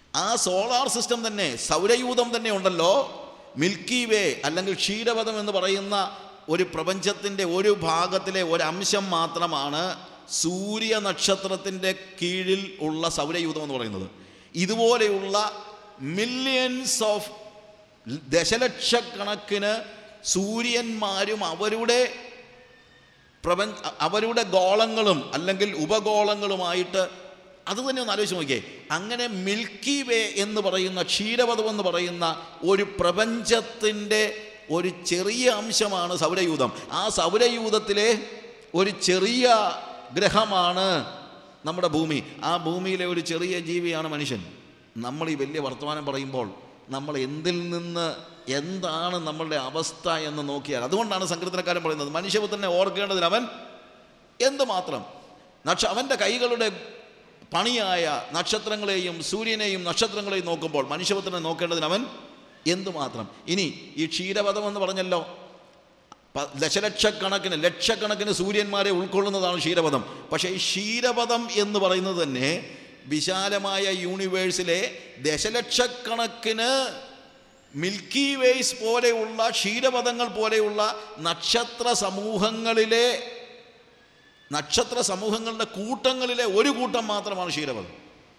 ആ solar system തന്നെ സൗരയൂഥം തന്നെ ഉണ്ടല്ലോ മിൽക്കി വേ അല്ലെങ്കിൽ ക്ഷീരപഥം എന്ന് പറയുന്ന ഒരു പ്രപഞ്ചത്തിൻ്റെ ഒരു ഭാഗത്തിലെ ഒരു അംശം മാത്രമാണ് സൂര്യ നക്ഷത്രത്തിൻ്റെ കീഴിൽ ഉള്ള സൗരയൂഥം എന്ന് പറയുന്നത് ഇതുപോലെയുള്ള മില്യൺസ് ഓഫ് ദശലക്ഷക്കണക്കിന് സൂര്യന്മാരും അവരുടെ പ്രപഞ്ച അവരുടെ ഗോളങ്ങളും അല്ലെങ്കിൽ ഉപഗോളങ്ങളുമായിട്ട് അത് തന്നെ ഒന്ന് ആലോചിച്ച് നോക്കിയേ അങ്ങനെ മിൽക്കി വേ എന്ന് പറയുന്ന ക്ഷീരപഥം എന്ന് പറയുന്ന ഒരു പ്രപഞ്ചത്തിൻ്റെ ഒരു ചെറിയ അംശമാണ് സൗരയൂഥം ആ സൗരയൂഥത്തിലെ ഒരു ചെറിയ ഗ്രഹമാണ് നമ്മുടെ ഭൂമി ആ ഭൂമിയിലെ ഒരു ചെറിയ ജീവിയാണ് മനുഷ്യൻ നമ്മൾ ഈ വലിയ വർത്തമാനം പറയുമ്പോൾ നമ്മൾ എന്തിൽ നിന്ന് എന്താണ് നമ്മളുടെ അവസ്ഥ എന്ന് നോക്കിയാൽ അതുകൊണ്ടാണ് സങ്കീർത്തനക്കാരൻ പറയുന്നത് മനുഷ്യപുത്രനെ ഓർക്കേണ്ടതിന് അവൻ എന്തുമാത്രം നക്ഷ അവൻ്റെ കൈകളുടെ പണിയായ നക്ഷത്രങ്ങളെയും സൂര്യനെയും നക്ഷത്രങ്ങളെയും നോക്കുമ്പോൾ മനുഷ്യപുത്രനെ നോക്കേണ്ടതിന് അവൻ എന്തുമാത്രം ഇനി ഈ ക്ഷീരപഥം എന്ന് പറഞ്ഞല്ലോ പ- ദശലക്ഷക്കണക്കിന് ലക്ഷക്കണക്കിന് സൂര്യന്മാരെ ഉൾക്കൊള്ളുന്നതാണ് ക്ഷീരപഥം പക്ഷേ ഈ ക്ഷീരപഥം എന്ന് പറയുന്നത് തന്നെ വിശാലമായ യൂണിവേഴ്സിലെ ദശലക്ഷക്കണക്കിന് മിൽക്കി വേസ് പോലെയുള്ള ക്ഷീരപഥങ്ങൾ പോലെയുള്ള നക്ഷത്ര സമൂഹങ്ങളിലെ നക്ഷത്ര സമൂഹങ്ങളുടെ കൂട്ടങ്ങളിലെ ഒരു കൂട്ടം മാത്രമാണ് ക്ഷീരപഥം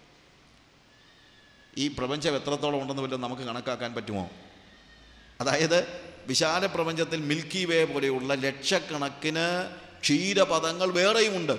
ഈ പ്രപഞ്ചം എത്രത്തോളം ഉണ്ടെന്ന് വല്ലതും നമുക്ക് കണക്കാക്കാൻ പറ്റുമോ അതായത് വിശാല പ്രപഞ്ചത്തിൽ മിൽക്കി വേ പോലെയുള്ള ലക്ഷക്കണക്കിന് ക്ഷീരപഥങ്ങൾ വേറെയുമുണ്ട്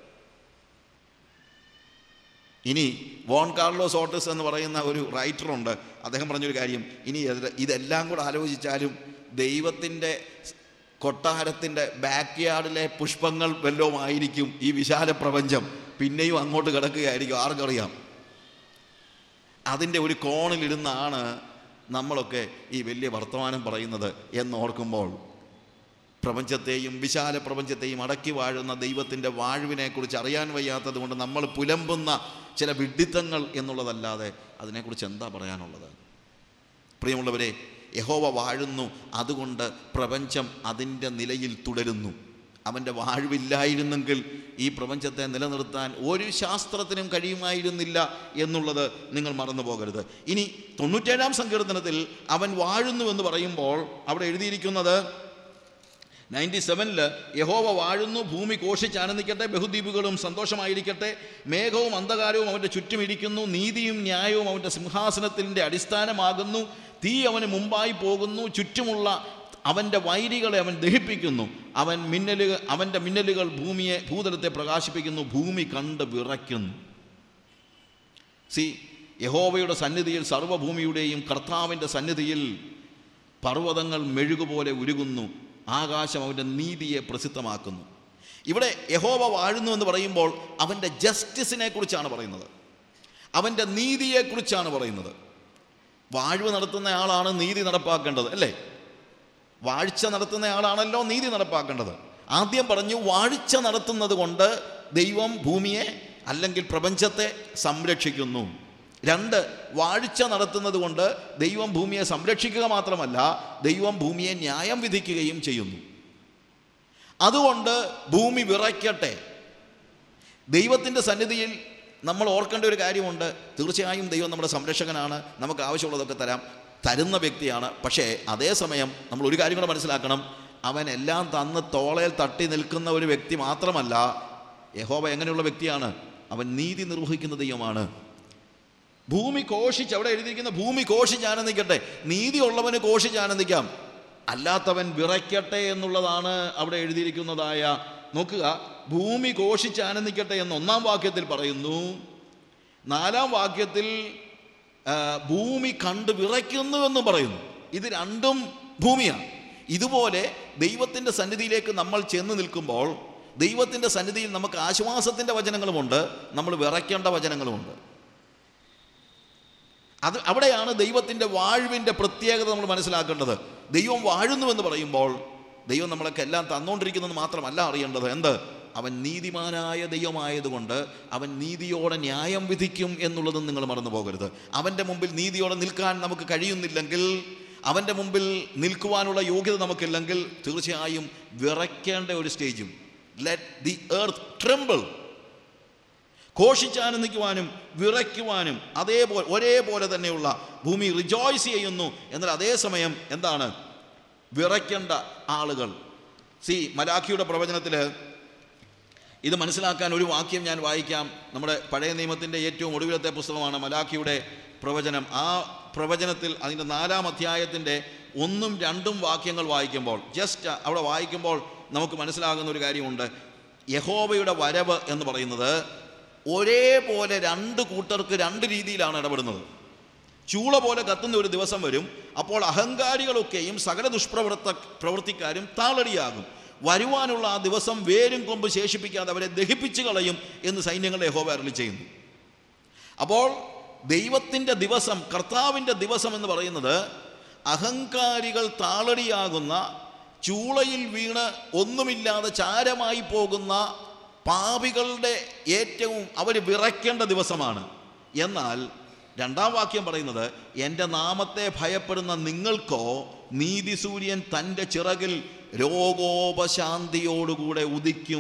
ഇനി വോൺ കാർലോസ് ഓട്ടസ് എന്ന് പറയുന്ന ഒരു റൈറ്ററുണ്ട് അദ്ദേഹം പറഞ്ഞൊരു കാര്യം ഇനി ഇത് ഇതെല്ലാം കൂടെ ആലോചിച്ചാലും ദൈവത്തിൻ്റെ കൊട്ടാരത്തിൻ്റെ ബാക്ക് യാർഡിലെ പുഷ്പങ്ങൾ വല്ലതും ആയിരിക്കും ഈ വിശാല പ്രപഞ്ചം പിന്നെയും അങ്ങോട്ട് കിടക്കുകയായിരിക്കും ആർക്കറിയാം അതിൻ്റെ ഒരു കോണിലിരുന്നാണ് നമ്മളൊക്കെ ഈ വലിയ വർത്തമാനം പറയുന്നത് എന്നോർക്കുമ്പോൾ പ്രപഞ്ചത്തെയും വിശാല പ്രപഞ്ചത്തെയും അടക്കി വാഴുന്ന ദൈവത്തിൻ്റെ വാഴുവിനെക്കുറിച്ച് അറിയാൻ വയ്യാത്തത് കൊണ്ട് നമ്മൾ പുലമ്പുന്ന ചില വിഡ്ഢിത്തങ്ങൾ എന്നുള്ളതല്ലാതെ അതിനെക്കുറിച്ച് എന്താ പറയാനുള്ളത് പ്രിയമുള്ളവരെ യഹോവ വാഴുന്നു അതുകൊണ്ട് പ്രപഞ്ചം അതിൻ്റെ നിലയിൽ തുടരുന്നു അവൻ്റെ വാഴ്വില്ലായിരുന്നെങ്കിൽ ഈ പ്രപഞ്ചത്തെ നിലനിർത്താൻ ഒരു ശാസ്ത്രത്തിനും കഴിയുമായിരുന്നില്ല എന്നുള്ളത് നിങ്ങൾ മറന്നു പോകരുത് ഇനി തൊണ്ണൂറ്റേഴാം സങ്കീർത്തനത്തിൽ അവൻ വാഴുന്നു എന്ന് പറയുമ്പോൾ അവിടെ എഴുതിയിരിക്കുന്നത് നയൻറ്റി സെവനിൽ യഹോവ വാഴുന്നു ഭൂമി കോഷിച്ച് ആനന്ദിക്കട്ടെ ബഹുദ്വീപുകളും സന്തോഷമായിരിക്കട്ടെ മേഘവും അന്ധകാരവും അവൻ്റെ ചുറ്റും ഇരിക്കുന്നു നീതിയും ന്യായവും അവൻ്റെ സിംഹാസനത്തിൻ്റെ അടിസ്ഥാനമാകുന്നു തീ അവന് മുമ്പായി പോകുന്നു ചുറ്റുമുള്ള അവൻ്റെ വൈരികളെ അവൻ ദഹിപ്പിക്കുന്നു അവൻ മിന്നലുകൾ അവൻ്റെ മിന്നലുകൾ ഭൂമിയെ ഭൂതലത്തെ പ്രകാശിപ്പിക്കുന്നു ഭൂമി കണ്ട് വിറയ്ക്കുന്നു സി യഹോവയുടെ സന്നിധിയിൽ സർവ്വഭൂമിയുടെയും കർത്താവിൻ്റെ സന്നിധിയിൽ പർവ്വതങ്ങൾ മെഴുകുപോലെ ഉരുകുന്നു ആകാശം അവൻ്റെ നീതിയെ പ്രസിദ്ധമാക്കുന്നു ഇവിടെ യഹോവ വാഴുന്നു എന്ന് പറയുമ്പോൾ അവൻ്റെ ജസ്റ്റിസിനെ കുറിച്ചാണ് പറയുന്നത് അവൻ്റെ നീതിയെക്കുറിച്ചാണ് പറയുന്നത് വാഴ്വ് നടത്തുന്ന ആളാണ് നീതി നടപ്പാക്കേണ്ടത് അല്ലേ വാഴ്ച നടത്തുന്ന ആളാണല്ലോ നീതി നടപ്പാക്കേണ്ടത് ആദ്യം പറഞ്ഞു വാഴ്ച നടത്തുന്നത് കൊണ്ട് ദൈവം ഭൂമിയെ അല്ലെങ്കിൽ പ്രപഞ്ചത്തെ സംരക്ഷിക്കുന്നു രണ്ട് വാഴ്ച നടത്തുന്നത് കൊണ്ട് ദൈവം ഭൂമിയെ സംരക്ഷിക്കുക മാത്രമല്ല ദൈവം ഭൂമിയെ ന്യായം വിധിക്കുകയും ചെയ്യുന്നു അതുകൊണ്ട് ഭൂമി വിറയ്ക്കട്ടെ ദൈവത്തിൻ്റെ സന്നിധിയിൽ നമ്മൾ ഓർക്കേണ്ട ഒരു കാര്യമുണ്ട് തീർച്ചയായും ദൈവം നമ്മുടെ സംരക്ഷകനാണ് നമുക്ക് ആവശ്യമുള്ളതൊക്കെ തരാം തരുന്ന വ്യക്തിയാണ് പക്ഷേ അതേസമയം നമ്മൾ ഒരു കാര്യം കൂടെ മനസ്സിലാക്കണം അവൻ എല്ലാം തന്ന് തോളയിൽ തട്ടി നിൽക്കുന്ന ഒരു വ്യക്തി മാത്രമല്ല യഹോബ എങ്ങനെയുള്ള വ്യക്തിയാണ് അവൻ നീതി നിർവഹിക്കുന്ന ദൈവമാണ് ഭൂമി കോഷിച്ച് അവിടെ എഴുതിയിരിക്കുന്ന ഭൂമി കോഷിച്ച് ആനന്ദിക്കട്ടെ നീതിയുള്ളവന് കോഷിച്ച് ആനന്ദിക്കാം അല്ലാത്തവൻ വിറയ്ക്കട്ടെ എന്നുള്ളതാണ് അവിടെ എഴുതിയിരിക്കുന്നതായ നോക്കുക ഭൂമി കോഷിച്ച് ആനന്ദിക്കട്ടെ എന്ന് ഒന്നാം വാക്യത്തിൽ പറയുന്നു നാലാം വാക്യത്തിൽ ആ, ഭൂമി കണ്ട് വിറയ്ക്കുന്നു എന്ന് പറയുന്നു ഇത് രണ്ടും ഭൂമിയാണ് ഇതുപോലെ ദൈവത്തിൻ്റെ സന്നിധിയിലേക്ക് നമ്മൾ ചെന്ന് നിൽക്കുമ്പോൾ ദൈവത്തിൻ്റെ സന്നിധിയിൽ നമുക്ക് ആശ്വാസത്തിൻ്റെ വചനങ്ങളുമുണ്ട് നമ്മൾ വിറയ്ക്കേണ്ട വചനങ്ങളുമുണ്ട് അത് അവിടെയാണ് ദൈവത്തിൻ്റെ വാഴ്വിൻ്റെ പ്രത്യേകത നമ്മൾ മനസ്സിലാക്കേണ്ടത് ദൈവം വാഴുന്നുവെന്ന് പറയുമ്പോൾ ദൈവം നമ്മളൊക്കെ എല്ലാം തന്നുകൊണ്ടിരിക്കുന്നത് മാത്രമല്ല അറിയേണ്ടത് എന്ത് അവൻ നീതിമാനായ ദൈവമായതുകൊണ്ട് അവൻ നീതിയോടെ ന്യായം വിധിക്കും എന്നുള്ളതും നിങ്ങൾ മറന്നു പോകരുത് അവൻ്റെ മുമ്പിൽ നീതിയോടെ നിൽക്കാൻ നമുക്ക് കഴിയുന്നില്ലെങ്കിൽ അവൻ്റെ മുമ്പിൽ നിൽക്കുവാനുള്ള യോഗ്യത നമുക്കില്ലെങ്കിൽ തീർച്ചയായും വിറയ്ക്കേണ്ട ഒരു സ്റ്റേജും ലെറ്റ് ദി എർത്ത് ട്രെമ്പിൾ ഘോഷിച്ചാനന്ദിക്കുവാനും വിറയ്ക്കുവാനും അതേപോലെ ഒരേപോലെ തന്നെയുള്ള ഭൂമി റിജോയ്സ് ചെയ്യുന്നു എന്നാൽ അതേസമയം എന്താണ് വിറയ്ക്കേണ്ട ആളുകൾ സി മലാഖിയുടെ പ്രവചനത്തിൽ ഇത് മനസ്സിലാക്കാൻ ഒരു വാക്യം ഞാൻ വായിക്കാം നമ്മുടെ പഴയ നിയമത്തിൻ്റെ ഏറ്റവും ഒടുവിലത്തെ പുസ്തകമാണ് മലാഖിയുടെ പ്രവചനം ആ പ്രവചനത്തിൽ അതിൻ്റെ നാലാം അധ്യായത്തിൻ്റെ ഒന്നും രണ്ടും വാക്യങ്ങൾ വായിക്കുമ്പോൾ ജസ്റ്റ് അവിടെ വായിക്കുമ്പോൾ നമുക്ക് മനസ്സിലാകുന്ന ഒരു കാര്യമുണ്ട് യഹോവയുടെ വരവ് എന്ന് പറയുന്നത് ഒരേപോലെ രണ്ട് കൂട്ടർക്ക് രണ്ട് രീതിയിലാണ് ഇടപെടുന്നത് ചൂള പോലെ കത്തുന്ന ഒരു ദിവസം വരും അപ്പോൾ അഹങ്കാരികളൊക്കെയും സകല ദുഷ്പ്രവർത്ത പ്രവർത്തിക്കാരും താളടിയാകും വരുവാനുള്ള ആ ദിവസം വേരും കൊമ്പ് ശേഷിപ്പിക്കാതെ അവരെ ദഹിപ്പിച്ചു കളയും എന്ന് സൈന്യങ്ങളുടെ യഹോവ അരളി ചെയ്യുന്നു അപ്പോൾ ദൈവത്തിൻ്റെ ദിവസം കർത്താവിൻ്റെ ദിവസം എന്ന് പറയുന്നത് അഹങ്കാരികൾ താളടിയാകുന്ന ചൂളയിൽ വീണ് ഒന്നുമില്ലാതെ ചാരമായി പോകുന്ന പാപികളുടെ ഏറ്റവും അവർ വിറയ്ക്കേണ്ട ദിവസമാണ് എന്നാൽ രണ്ടാം വാക്യം പറയുന്നത് എൻ്റെ നാമത്തെ ഭയപ്പെടുന്ന നിങ്ങൾക്കോ നീതിസൂര്യൻ തൻ്റെ ചിറകിൽ രോഗോപശാന്തിയോടുകൂടെ ഉദിക്കും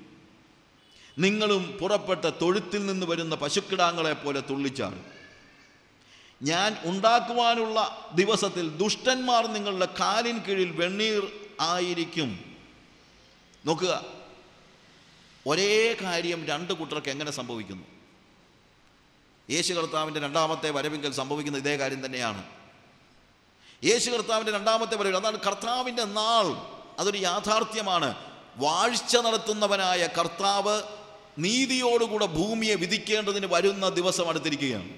നിങ്ങളും പുറപ്പെട്ട തൊഴുത്തിൽ നിന്ന് വരുന്ന പശുക്കിടാങ്ങളെ പോലെ തുള്ളിച്ചാണ് ഞാൻ ഉണ്ടാക്കുവാനുള്ള ദിവസത്തിൽ ദുഷ്ടന്മാർ നിങ്ങളുടെ കാലിൻ കീഴിൽ വെണ്ണീർ ആയിരിക്കും നോക്കുക ഒരേ കാര്യം രണ്ട് കൂട്ടർക്ക് എങ്ങനെ സംഭവിക്കുന്നു യേശു കർത്താവിൻ്റെ രണ്ടാമത്തെ വരവിങ്കൽ സംഭവിക്കുന്ന ഇതേ കാര്യം തന്നെയാണ് യേശു കർത്താവിൻ്റെ രണ്ടാമത്തെ വരവിൽ അതാണ് കർത്താവിൻ്റെ നാൾ അതൊരു യാഥാർത്ഥ്യമാണ് വാഴ്ച നടത്തുന്നവനായ കർത്താവ് നീതിയോടുകൂടെ ഭൂമിയെ വിധിക്കേണ്ടതിന് വരുന്ന ദിവസം അടുത്തിരിക്കുകയാണ്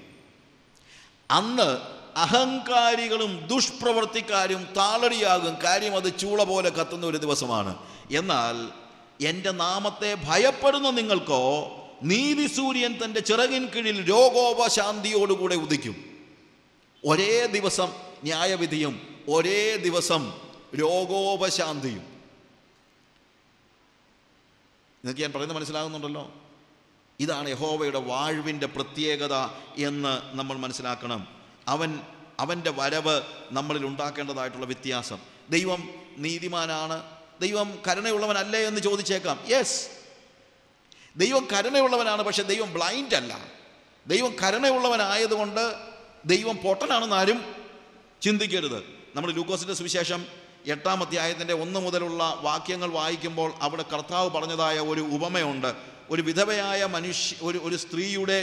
അന്ന് അഹങ്കാരികളും ദുഷ്പ്രവർത്തിക്കാരും താളടിയാകും കാര്യം അത് ചൂള പോലെ കത്തുന്ന ഒരു ദിവസമാണ് എന്നാൽ എൻ്റെ നാമത്തെ ഭയപ്പെടുന്ന നിങ്ങൾക്കോ നീതിസൂര്യൻ തൻ്റെ ചിറകിൻ കീഴിൽ രോഗോപശാന്തിയോടുകൂടെ ഉദിക്കും ഒരേ ദിവസം ന്യായവിധിയും ഒരേ ദിവസം രോഗോപശാന്തിയും നിങ്ങൾക്ക് ഞാൻ പറയുന്നത് മനസ്സിലാകുന്നുണ്ടല്ലോ ഇതാണ് യഹോവയുടെ വാഴ്വിൻ്റെ പ്രത്യേകത എന്ന് നമ്മൾ മനസ്സിലാക്കണം അവൻ അവൻ്റെ വരവ് നമ്മളിൽ ഉണ്ടാക്കേണ്ടതായിട്ടുള്ള വ്യത്യാസം ദൈവം നീതിമാനാണ് ദൈവം കരുണയുള്ളവനല്ലേ എന്ന് ചോദിച്ചേക്കാം യെസ് ദൈവം കരുണയുള്ളവനാണ് പക്ഷെ ദൈവം ബ്ലൈൻഡ് അല്ല ദൈവം കരുണയുള്ളവനായതുകൊണ്ട് ദൈവം പൊട്ടനാണെന്ന് ആരും ചിന്തിക്കരുത് നമ്മൾ ലൂക്കോസിൻ്റെ സുവിശേഷം എട്ടാം അധ്യായത്തിൻ്റെ ഒന്ന് മുതലുള്ള വാക്യങ്ങൾ വായിക്കുമ്പോൾ അവിടെ കർത്താവ് പറഞ്ഞതായ ഒരു ഉപമയുണ്ട് ഒരു വിധവയായ മനുഷ്യ ഒരു ഒരു സ്ത്രീയുടെ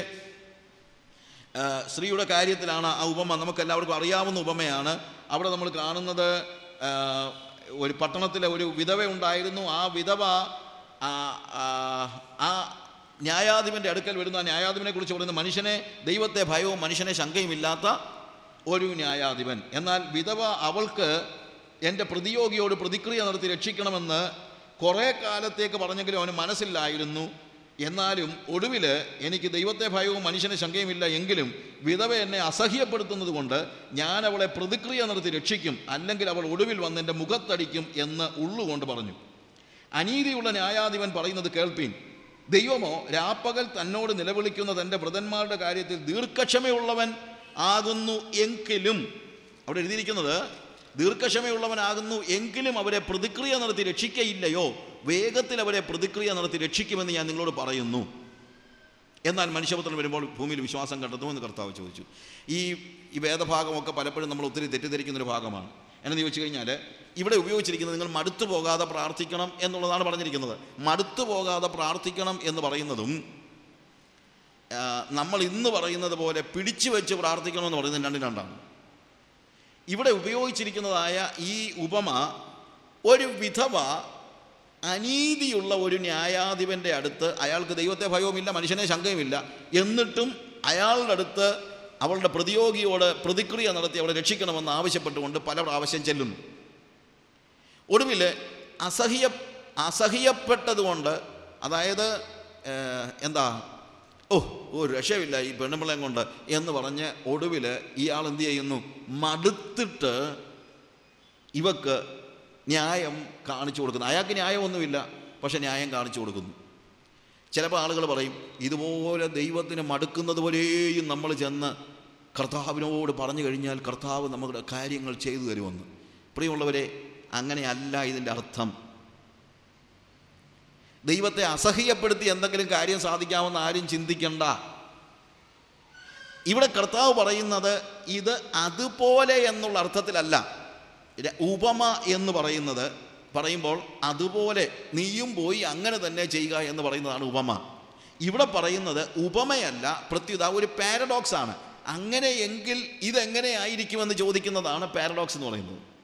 ആ, സ്ത്രീയുടെ കാര്യത്തിലാണ് ആ ഉപമ നമുക്ക് എല്ലാവർക്കും അറിയാവുന്ന ഉപമയാണ് അവിടെ നമ്മൾ കാണുന്നത് ആ, ഒരു പട്ടണത്തിലെ ഒരു വിധവ ഉണ്ടായിരുന്നു ആ വിധവ ആ, ആ, ആ ന്യായാധിപൻ്റെ അടുക്കൽ വരുന്ന ആ ന്യായാധിപനെ കുറിച്ച് പറയുന്ന മനുഷ്യനെ ദൈവത്തെ ഭയവും മനുഷ്യനെ ശങ്കയുമില്ലാത്ത ഒരു ന്യായാധിപൻ എന്നാൽ വിധവ അവൾക്ക് എൻ്റെ പ്രതിയോഗിയോട് പ്രതിക്രിയ നടത്തി രക്ഷിക്കണമെന്ന് കുറേ കാലത്തേക്ക് പറഞ്ഞെങ്കിലും അവന് മനസ്സിലായിരുന്നു എന്നാലും ഒടുവിൽ എനിക്ക് ദൈവത്തെ ഭയവും മനുഷ്യനെ ശങ്കയുമില്ല എങ്കിലും വിധവ എന്നെ അസഹ്യപ്പെടുത്തുന്നത് കൊണ്ട് ഞാൻ അവളെ പ്രതിക്രിയ നടത്തി രക്ഷിക്കും അല്ലെങ്കിൽ അവൾ ഒടുവിൽ വന്ന് എൻ്റെ മുഖത്തടിക്കും എന്ന് ഉള്ളുകൊണ്ട് പറഞ്ഞു അനീതിയുള്ള ന്യായാധിപൻ പറയുന്നത് കേൾപ്പീൻ ദൈവമോ രാപ്പകൽ തന്നോട് നിലവിളിക്കുന്ന തൻ്റെ വ്രതന്മാരുടെ കാര്യത്തിൽ ദീർഘക്ഷമയുള്ളവൻ ആകുന്നു എങ്കിലും അവിടെ എഴുതിയിരിക്കുന്നത് ദീർഘക്ഷമയുള്ളവനാകുന്നു എങ്കിലും അവരെ പ്രതിക്രിയ നടത്തി രക്ഷിക്കയില്ലയോ വേഗത്തിൽ അവരെ പ്രതിക്രിയ നടത്തി രക്ഷിക്കുമെന്ന് ഞാൻ നിങ്ങളോട് പറയുന്നു എന്നാൽ മനുഷ്യപുത്രൻ വരുമ്പോൾ ഭൂമിയിൽ വിശ്വാസം കണ്ടെത്തുമെന്ന് കർത്താവ് ചോദിച്ചു ഈ ഈ വേദഭാഗമൊക്കെ പലപ്പോഴും നമ്മൾ ഒത്തിരി തെറ്റിദ്ധരിക്കുന്ന ഒരു ഭാഗമാണ് എന്നു ചോദിച്ചു കഴിഞ്ഞാൽ ഇവിടെ ഉപയോഗിച്ചിരിക്കുന്നത് നിങ്ങൾ മടുത്തു പോകാതെ പ്രാർത്ഥിക്കണം എന്നുള്ളതാണ് പറഞ്ഞിരിക്കുന്നത് മടുത്തു പോകാതെ പ്രാർത്ഥിക്കണം എന്ന് പറയുന്നതും ആ, നമ്മൾ ഇന്ന് പറയുന്നത് പോലെ പിടിച്ചു വെച്ച് പ്രാർത്ഥിക്കണമെന്ന് പറയുന്നത് രണ്ടും രണ്ടാണ് ഇവിടെ ഉപയോഗിച്ചിരിക്കുന്നതായ ഈ ഉപമ ഒരു വിധവ അനീതിയുള്ള ഒരു ന്യായാധിപൻ്റെ അടുത്ത് അയാൾക്ക് ദൈവത്തെ ഭയവുമില്ല മനുഷ്യനെ ശങ്കയുമില്ല എന്നിട്ടും അയാളുടെ അടുത്ത് അവളുടെ പ്രതിയോഗിയോട് പ്രതിക്രിയ നടത്തി അവളെ രക്ഷിക്കണമെന്ന് ആവശ്യപ്പെട്ടുകൊണ്ട് പല പ്രാവശ്യം ചെല്ലുന്നു ഒടുവിൽ അസഹ്യ അസഹ്യപ്പെട്ടതുകൊണ്ട് അതായത് ഏഹ്, എന്താ ഓ ഒരു രക്ഷയില്ല ഈ പെണ്ണുമ്പിളയും കൊണ്ട് എന്ന് പറഞ്ഞ് ഒടുവിൽ ഇയാൾ എന്ത് ചെയ്യുന്നു മടുത്തിട്ട് ഇവക്ക് ന്യായം കാണിച്ചു കൊടുക്കുന്നു അയാൾക്ക് ന്യായമൊന്നുമില്ല പക്ഷെ ന്യായം കാണിച്ചു കൊടുക്കുന്നു ചിലപ്പോൾ ആളുകൾ പറയും ഇതുപോലെ ദൈവത്തിന് മടുക്കുന്നത് പോലെയും നമ്മൾ ചെന്ന് കർത്താവിനോട് പറഞ്ഞു കഴിഞ്ഞാൽ കർത്താവ് നമ്മുടെ കാര്യങ്ങൾ ചെയ്തു തരുമെന്ന് പ്രിയമുള്ളവരെ അങ്ങനെയല്ല ഇതിൻ്റെ അർത്ഥം ദൈവത്തെ അസഹ്യപ്പെടുത്തി എന്തെങ്കിലും കാര്യം സാധിക്കാമെന്ന് ആരും ചിന്തിക്കണ്ട ഇവിടെ കർത്താവ് പറയുന്നത് ഇത് അതുപോലെ എന്നുള്ള അർത്ഥത്തിലല്ല ര- ഉപമ എന്ന് പറയുന്നത് പറയുമ്പോൾ അതുപോലെ നീയും പോയി അങ്ങനെ തന്നെ ചെയ്യുക എന്ന് പറയുന്നതാണ് ഉപമ ഇവിടെ പറയുന്നത് ഉപമയല്ല പ്രത്യുത ഒരു പാരഡോക്സ് ആണ് അങ്ങനെയെങ്കിൽ ഇതെങ്ങനെ ആയിരിക്കുമെന്ന് ചോദിക്കുന്നതാണ് പാരഡോക്സ് എന്ന് പറയുന്നത്